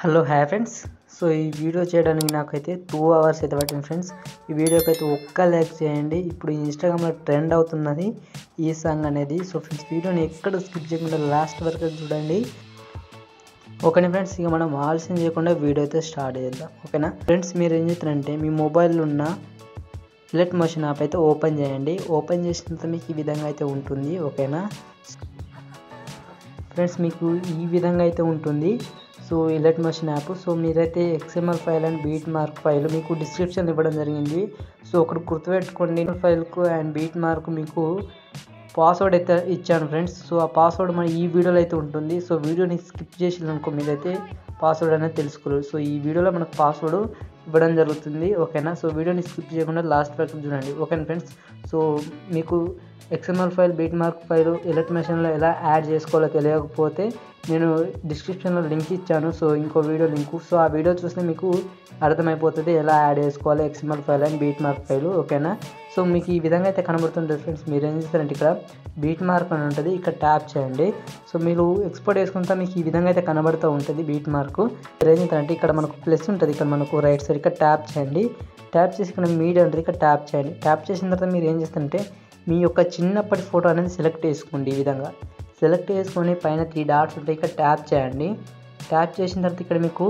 Hello hi friends so ఈ video చేయడానికి నాకైతే టూ అవర్స్ అయితే పట్టింది ఫ్రెండ్స్ ఈ వీడియోకి అయితే ఒక్క లైక్ చేయండి ఇప్పుడు ఇన్స్టాగ్రామ్లో ట్రెండ్ అవుతున్నది ఈ సాంగ్ అనేది సో ఫ్రెండ్స్ వీడియోని ఎక్కడ స్కిప్ చేయకుండా లాస్ట్ వరకు చూడండి ఓకేనా ఫ్రెండ్స్ ఇక మనం ఆలస్యం చేయకుండా వీడియో అయితే స్టార్ట్ చేద్దాం ఓకేనా ఫ్రెండ్స్ మీరు ఏం చేస్తారంటే మీ మొబైల్లో ఉన్న ఎలర్ట్ మోషన్ యాప్ అయితే ఓపెన్ చేయండి ఓపెన్ చేసిన తర్వాత మీకు ఈ విధంగా అయితే ఉంటుంది ఓకేనా ఫ్రెండ్స్ మీకు ఈ విధంగా అయితే ఉంటుంది so alert motion app so మీరైతే XML file and beat mark file మీకు డిస్క్రిప్షన్ ఇవ్వడం జరిగింది సో ఒకటి గుర్తుపెట్టుకోండి ఫైల్కు అండ్ బీట్ మార్క్ మీకు పాస్వర్డ్ అయితే ఇచ్చాను ఫ్రెండ్స్ సో ఆ పాస్వర్డ్ మన ఈ వీడియోలో అయితే ఉంటుంది సో వీడియోని స్కిప్ చేసిననుకో మీరైతే పాస్వర్డ్ అనేది తెలుసుకోలేదు సో ఈ వీడియోలో మనకు పాస్వర్డ్ ఇవ్వడం జరుగుతుంది ఓకేనా సో వీడియోని స్కిప్ చేయకుండా లాస్ట్ వరకు చూడండి ఓకేనా ఫ్రెండ్స్ సో మీకు XML file beat mark file alert మెషన్లో ఎలా యాడ్ చేసుకోవాలో తెలియకపోతే నేను డిస్క్రిప్షన్లో లింక్ ఇచ్చాను సో ఇంకో వీడియో లింక్ సో ఆ వీడియో చూస్తే మీకు అర్థమైపోతుంది ఎలా యాడ్ చేసుకోవాలి XML file and beat mark file ఓకేనా సో మీకు ఈ విధంగా అయితే కనబడుతుంటుంది ఫ్రెండ్స్ మీరు ఏం చేస్తారంటే ఇక్కడ బీట్ మార్క్ అని ఉంటుంది ఇక్కడ ట్యాప్ చేయండి సో మీరు ఎక్స్పోర్ట్ చేసుకుంటే మీకు ఈ విధంగా అయితే కనబడుతూ ఉంటుంది బీట్ మార్క్ మీరు ఏం చేస్తారంటే ఇక్కడ మనకు ప్లస్ ఉంటుంది ఇక్కడ మనకు రైట్ సైడ్ ఇక్కడ ట్యాప్ చేయండి ట్యాప్ చేసి ఇక్కడ మీడియా ఉంటుంది ఇక్కడ ట్యాప్ చేయండి ట్యాప్ చేసిన తర్వాత మీరు ఏం చేస్తారంటే మీ యొక్క చిన్నప్పటి ఫోటో అనేది సెలెక్ట్ చేసుకోండి ఈ విధంగా సెలెక్ట్ చేసుకొని పైన త్రీ డాట్స్ ఉంటాయి ఇక్కడ ట్యాప్ చేయండి ట్యాప్ చేసిన తర్వాత ఇక్కడ మీకు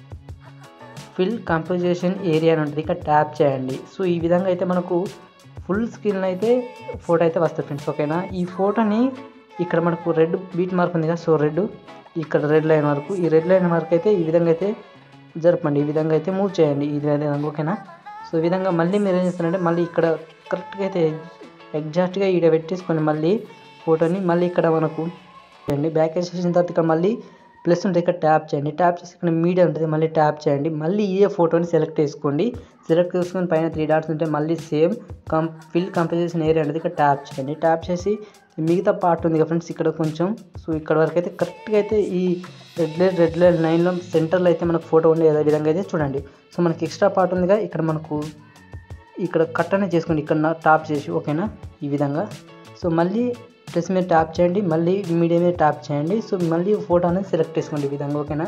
ఫిల్ కంపోజిషన్ ఏరియా అని ఉంటుంది ఇక్కడ ట్యాప్ చేయండి సో ఈ విధంగా అయితే మనకు ఫుల్ స్క్రీన్ అయితే ఫోటో అయితే వస్తుంది ఫ్రెండ్స్ ఓకేనా ఈ ఫోటోని ఇక్కడ మనకు రెడ్ బీట్ మార్క్ ఉంది కదా సో రెడ్ ఇక్కడ రెడ్ లైన్ వరకు ఈ రెడ్ లైన్ వరకు అయితే ఈ విధంగా అయితే జరపండి ఈ విధంగా అయితే మూవ్ చేయండి ఈ విధంగా ఓకేనా సో ఈ విధంగా మళ్ళీ మీరు ఏం చేస్తారంటే మళ్ళీ ఇక్కడ కరెక్ట్గా అయితే ఎగ్జాక్ట్గా ఈడ పెట్టేసుకొని మళ్ళీ ఫోటోని మళ్ళీ ఇక్కడ మనకు చేయండి బ్యాక్ వేసేసిన తర్వాత ఇక్కడ మళ్ళీ ప్లస్ ఉంటుంది ఇక్కడ ట్యాప్ చేయండి ట్యాప్ చేసి ఇక్కడ మీడియా ఉంటుంది మళ్ళీ ట్యాప్ చేయండి మళ్ళీ ఇదే ఫోటోని సెలెక్ట్ చేసుకోండి సెలెక్ట్ చేసుకొని పైన త్రీ డాట్స్ ఉంటే మళ్ళీ సేమ్ కం ఫిల్ కంపోజిషన్ ఏరియా ఉంటుంది ఇక్కడ ట్యాప్ చేయండి ట్యాప్ చేసి మిగతా పార్ట్ ఉంది కదా ఫ్రెండ్స్ ఇక్కడ కొంచెం సో ఇక్కడ వరకు అయితే కరెక్ట్గా అయితే ఈ రెడ్ లైన్ రెడ్ లైన్ లైన్లో సెంటర్లో అయితే మనకు ఫోటో ఉండే అదే విధంగా అయితే చూడండి సో మనకి ఎక్స్ట్రా పార్ట్ ఉందిగా ఇక్కడ మనకు ఇక్కడ కట్ అనేది చేసుకోండి ఇక్కడ టాప్ చేసి ఓకేనా ఈ విధంగా సో మళ్ళీ ప్లస్ మీద ట్యాప్ చేయండి మళ్ళీ మీడియం మీద ట్యాప్ చేయండి సో మళ్ళీ ఫోటో అనేది సెలెక్ట్ చేసుకోండి ఈ విధంగా ఓకేనా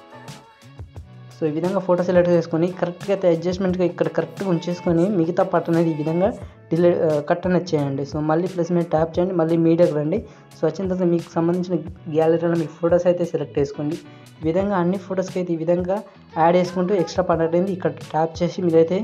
సో ఈ విధంగా ఫోటో సెలెక్ట్ చేసుకొని కరెక్ట్గా అయితే అడ్జస్ట్మెంట్గా ఇక్కడ కరెక్ట్గా ఉంచేసుకొని మిగతా పార్ట్ అనేది ఈ విధంగా డిలే కట్ అనేది చేయండి సో మళ్ళీ ప్లస్ మీద ట్యాప్ చేయండి మళ్ళీ మీడియాకి రండి సో వచ్చిన తర్వాత మీకు సంబంధించిన గ్యాలరీలో మీకు ఫొటోస్ అయితే సెలెక్ట్ చేసుకోండి ఈ విధంగా అన్ని ఫొటోస్కి అయితే ఈ విధంగా యాడ్ చేసుకుంటూ ఎక్స్ట్రా పార్ట్ అనేది ఇక్కడ ట్యాప్ చేసి మీరైతే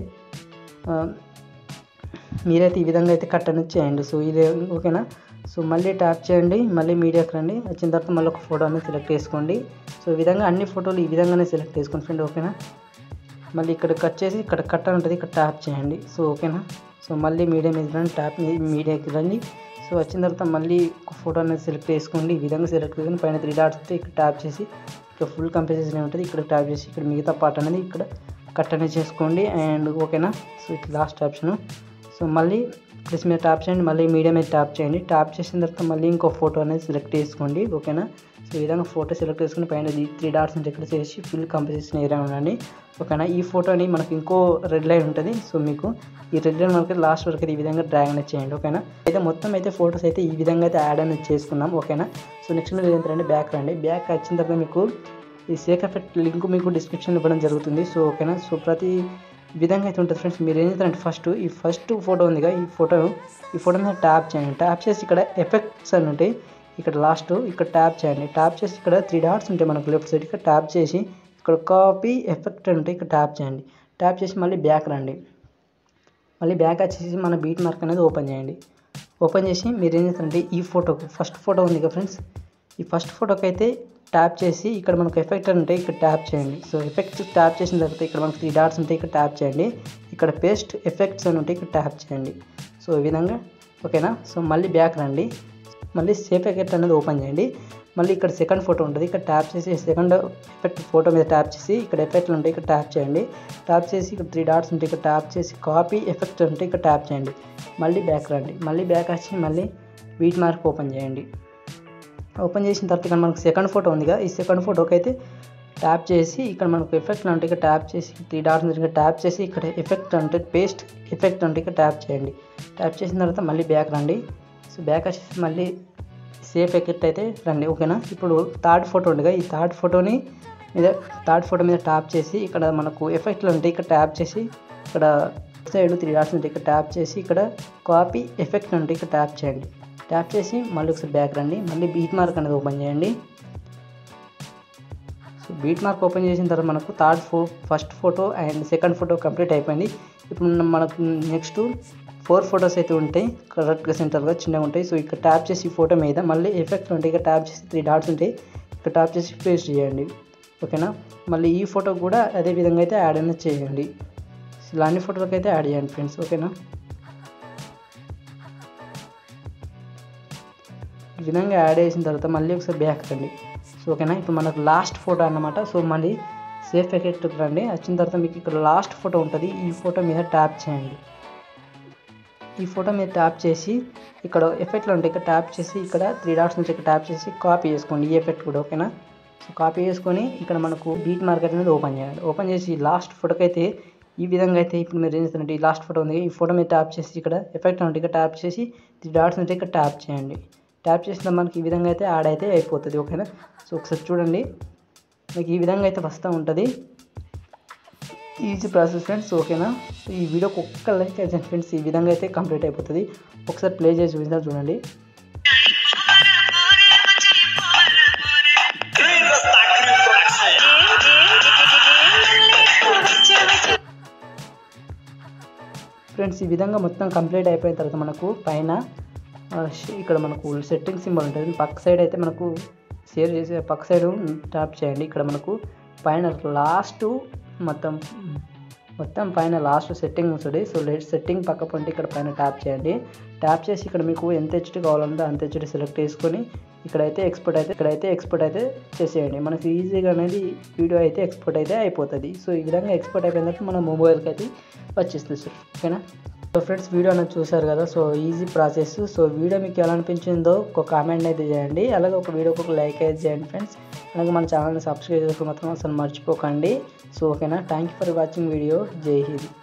మీరైతే ఈ విధంగా అయితే కట్ అనేది చేయండి సో ఇది ఓకేనా సో మళ్ళీ ట్యాప్ చేయండి మళ్ళీ మీడియాకి రండి వచ్చిన తర్వాత మళ్ళీ ఒక ఫోటో అనేది సెలెక్ట్ చేసుకోండి సో ఈ విధంగా అన్ని ఫోటోలు ఈ విధంగానే సెలెక్ట్ చేసుకోండి ఫ్రెండ్ ఓకేనా మళ్ళీ ఇక్కడ కట్ చేసి ఇక్కడ కట్ అని ఉంటుంది ఇక్కడ ట్యాప్ చేయండి సో ఓకేనా సో మళ్ళీ మీడియా మీద రండి ట్యాప్ మీడియాకి రండి సో వచ్చిన తర్వాత మళ్ళీ ఒక ఫోటో అనేది సెలెక్ట్ చేసుకోండి ఈ విధంగా సెలెక్ట్ చేసుకొని పైన త్రీ డాట్స్ వస్తే ఇక్కడ ట్యాప్ చేసి ఇక్కడ ఫుల్ కంపెన్సేషన్ ఉంటుంది ఇక్కడ ట్యాప్ చేసి ఇక్కడ మిగతా పార్ట్ అనేది ఇక్కడ కట్ అనేది చేసుకోండి అండ్ ఓకేనా సో ఇట్లా లాస్ట్ ఆప్షన్ సో మళ్ళీ ప్లస్ మీద ట్యాప్ చేయండి మళ్ళీ మీడియం మీద ట్యాప్ చేయండి ట్యాప్ చేసిన తర్వాత మళ్ళీ ఇంకో ఫోటో అనేది సెలెక్ట్ చేసుకోండి ఓకేనా సో ఈ విధంగా ఫోటో సెలెక్ట్ చేసుకుని పైన త్రీ డాట్స్ నుంచి ఇక్కడ చేసి ఫుల్ కంపోజిషన్ ఏరియా ఉండండి ఓకేనా ఈ ఫోటోని మనకి ఇంకో రెడ్ లైన్ ఉంటుంది సో మీకు ఈ రెడ్ లైన్ వరకు లాస్ట్ వరకు అయితే ఈ విధంగా డ్రాగ్ అనేది చేయండి ఓకేనా అయితే మొత్తం అయితే ఫోటోస్ అయితే ఈ విధంగా అయితే యాడ్ అనేది చేసుకున్నాం ఓకేనా సో నెక్స్ట్ మీరు ఏంటంటే బ్యాక్ రండి బ్యాక్ వచ్చిన తర్వాత మీకు ఈ సేక్ ఎఫెక్ట్ లింక్ మీకు డిస్క్రిప్షన్ ఇవ్వడం జరుగుతుంది సో ఓకేనా సో ప్రతి విధంగా అయితే ఉంటుంది ఫ్రెండ్స్ మీరు ఏం చేస్తారంటే ఫస్ట్ ఈ ఫస్ట్ ఫోటో ఉందిగా ఈ ఫోటో ఈ ఫోటో మీద ట్యాప్ చేయండి ట్యాప్ చేసి ఇక్కడ ఎఫెక్ట్స్ అని ఉంటాయి ఇక్కడ లాస్ట్ ఇక్కడ ట్యాప్ చేయండి ట్యాప్ చేసి ఇక్కడ త్రీ డాట్స్ ఉంటాయి మనకు లెఫ్ట్ సైడ్ ఇక్కడ ట్యాప్ చేసి ఇక్కడ కాపీ ఎఫెక్ట్ అని ఉంటాయి ఇక్కడ ట్యాప్ చేయండి ట్యాప్ చేసి మళ్ళీ బ్యాక్ రండి మళ్ళీ బ్యాక్ వచ్చేసి మన బీట్ మార్క్ అనేది ఓపెన్ చేయండి ఓపెన్ చేసి మీరు ఏం చేస్తారంటే ఈ ఫోటోకి ఫస్ట్ ఫోటో ఉంది కదా ఫ్రెండ్స్ ఈ ఫస్ట్ ఫోటోకి అయితే ట్యాప్ చేసి ఇక్కడ మనకు ఎఫెక్ట్ అని ఉంటాయి ఇక్కడ ట్యాప్ చేయండి సో ఎఫెక్ట్స్ ట్యాప్ చేసిన తర్వాత ఇక్కడ మనకు త్రీ డాట్స్ ఉంటాయి ఇక్కడ ట్యాప్ చేయండి ఇక్కడ పేస్ట్ ఎఫెక్ట్స్ అని ఉంటాయి ఇక్కడ ట్యాప్ చేయండి సో ఈ విధంగా ఓకేనా సో మళ్ళీ బ్యాక్ రండి మళ్ళీ సేఫ్ ఎఫెక్ట్ అనేది ఓపెన్ చేయండి మళ్ళీ ఇక్కడ సెకండ్ ఫోటో ఉంటుంది ఇక్కడ ట్యాప్ చేసి సెకండ్ ఎఫెక్ట్ ఫోటో మీద ట్యాప్ చేసి ఇక్కడ ఎఫెక్ట్లు ఉంటాయి ఇక్కడ ట్యాప్ చేయండి ట్యాప్ చేసి ఇక్కడ త్రీ డాట్స్ ఉంటాయి ఇక్కడ ట్యాప్ చేసి కాపీ ఎఫెక్ట్ ఉంటే ఇక్కడ ట్యాప్ చేయండి మళ్ళీ బ్యాక్ రండి మళ్ళీ బ్యాక్ వచ్చి మళ్ళీ వీట్ మార్క్ ఓపెన్ చేయండి ఓపెన్ చేసిన తర్వాత ఇక్కడ మనకు సెకండ్ ఫోటో ఉందిగా ఈ సెకండ్ ఫోటోకి అయితే ట్యాప్ చేసి ఇక్కడ మనకు ఎఫెక్ట్ అంటే ఇక్కడ ట్యాప్ చేసి త్రీ డాట్స్ ఇక్కడ ట్యాప్ చేసి ఇక్కడ ఎఫెక్ట్ అంటే పేస్ట్ ఎఫెక్ట్ అంటే ఇక్కడ ట్యాప్ చేయండి ట్యాప్ చేసిన తర్వాత మళ్ళీ బ్యాక్ రండి సో బ్యాక్ వచ్చేసి మళ్ళీ సేఫ్ ఎఫెక్ట్ అయితే రండి ఓకేనా ఇప్పుడు థర్డ్ ఫోటో ఉండగా ఈ థర్డ్ ఫోటోని మీద థర్డ్ ఫోటో మీద ట్యాప్ చేసి ఇక్కడ మనకు ఎఫెక్ట్లు ఉంటాయి ఇక్కడ ట్యాప్ చేసి ఇక్కడ సైడ్ త్రీ డాట్స్ ఉంటాయి ఇక్కడ ట్యాప్ చేసి ఇక్కడ కాపీ ఎఫెక్ట్ ఉంటాయి ఇక్కడ ట్యాప్ చేయండి ట్యాప్ చేసి మళ్ళీ ఒకసారి బ్యాక్ రండి మళ్ళీ బీట్ మార్క్ అనేది ఓపెన్ చేయండి సో బీట్ మార్క్ ఓపెన్ చేసిన తర్వాత మనకు థర్డ్ ఫో first photo and second photo complete అయిపోయింది ఇప్పుడు మనకు నెక్స్ట్ ఫోర్ ఫొటోస్ అయితే ఉంటాయి కరెక్ట్గా సెంటర్గా చిన్నగా ఉంటాయి సో ఇక్కడ ట్యాప్ చేసి ఈ ఫోటో మీద మళ్ళీ ఎఫెక్ట్ ఉంటాయి ఇక్కడ ట్యాప్ చేసి త్రీ డాట్స్ ఉంటాయి ఇక్కడ ట్యాప్ చేసి పేస్ట్ చేయండి ఓకేనా మళ్ళీ ఈ ఫోటో కూడా అదే విధంగా అయితే యాడ్ అనేది చేయండి ఇలా అన్ని ఫోటోలకు అయితే యాడ్ చేయండి ఫ్రెండ్స్ ఓకేనా ఈ విధంగా యాడ్ చేసిన తర్వాత మళ్ళీ ఒకసారి బ్యాక్ రండి సో ఓకేనా ఇప్పుడు మనకు లాస్ట్ ఫోటో అన్నమాట సో మళ్ళీ సేఫ్ ఎఫెక్ట్కి రండి వచ్చిన తర్వాత మీకు ఇక్కడ లాస్ట్ ఫోటో ఉంటుంది ఈ ఫోటో మీద ట్యాప్ చేయండి ఈ ఫోటో మీద ట్యాప్ చేసి ఇక్కడ ఎఫెక్ట్లో ఉంటాయి ఇక్కడ ట్యాప్ చేసి ఇక్కడ త్రీ డాట్స్ నుంచి ఇక్కడ ట్యాప్ చేసి కాపీ చేసుకోండి ఈ ఎఫెక్ట్ కూడా ఓకేనా సో కాపీ చేసుకొని ఇక్కడ మనకు బీట్ మార్కెట్ అనేది ఓపెన్ చేయండి ఓపెన్ చేసి లాస్ట్ ఫోటోకి అయితే ఈ విధంగా అయితే ఇప్పుడు మీరు ఏం చేస్తారంటే ఈ లాస్ట్ ఫోటో ఉంది ఈ ఫోటో మీద ట్యాప్ చేసి ఇక్కడ ఎఫెక్ట్ ఉంటే ఇక్కడ ట్యాప్ చేసి త్రీ డాట్స్ ఉంటే ఇక్కడ ట్యాప్ చేయండి ట్యాప్ చేసిన మనకి ఈ విధంగా అయితే యాడ్ అయితే అయిపోతుంది ఓకేనా సో ఒకసారి చూడండి మీకు ఈ విధంగా అయితే వస్తూ ఉంటుంది ఈజీ ప్రాసెస్ ఫ్రెండ్స్ ఓకేనా ఈ వీడియోకి ఒక్క లైక్ అయితే ఫ్రెండ్స్ ఈ విధంగా అయితే కంప్లీట్ అయిపోతుంది ఒకసారి ప్లే చేసి చూపిస్తారు చూడండి Green Rasta Green Production. Friends ఈ విధంగా మొత్తం కంప్లీట్ అయిపోయిన తర్వాత మనకు పైన ఆ, ష్- ఇక్కడ మనకు సెట్టింగ్ సింబల్ ఉంటుంది పక్క సైడ్ అయితే మనకు షేర్ చేసే పక్క సైడ్ ట్యాప్ చేయండి ఇక్కడ మనకు పైన లాస్ట్ మొత్తం మొత్తం పైన లాస్ట్ సెట్టింగ్ ఉంటుంది సో సెట్టింగ్ పక్క పొంటి ఇక్కడ పైన ట్యాప్ చేయండి ట్యాప్ చేసి ఇక్కడ మీకు ఎంత హెచ్డి కావాలంటే అంత హెచ్డి సెలెక్ట్ చేసుకొని ఇక్కడైతే ఎక్స్పోర్ట్ అయితే ఇక్కడైతే ఎక్స్పోర్ట్ అయితే చేసేయండి మనకి ఈజీగా అనేది వీడియో అయితే ఎక్స్పోర్ట్ అయితే అయిపోతుంది సో ఈ విధంగా ఎక్స్పోర్ట్ అయిపోయిన తర్వాత మన మొబైల్కి అయితే వచ్చేస్తుంది సార్ ఓకేనా సో ఫ్రెండ్స్ వీడియో అనేది చూసారు కదా so easy process so video మీకు ఎలా అనిపించిందో ఒక కామెంట్ అయితే చేయండి అలాగే ఒక వీడియోకి ఒక లైక్ అయితే చేయండి ఫ్రెండ్స్ అలాగే మన ఛానల్ని సబ్స్క్రైబ్ చేసుకోవడం మాత్రం అసలు మర్చిపోకండి సో ఓకేనా thank you for watching video Jai Hind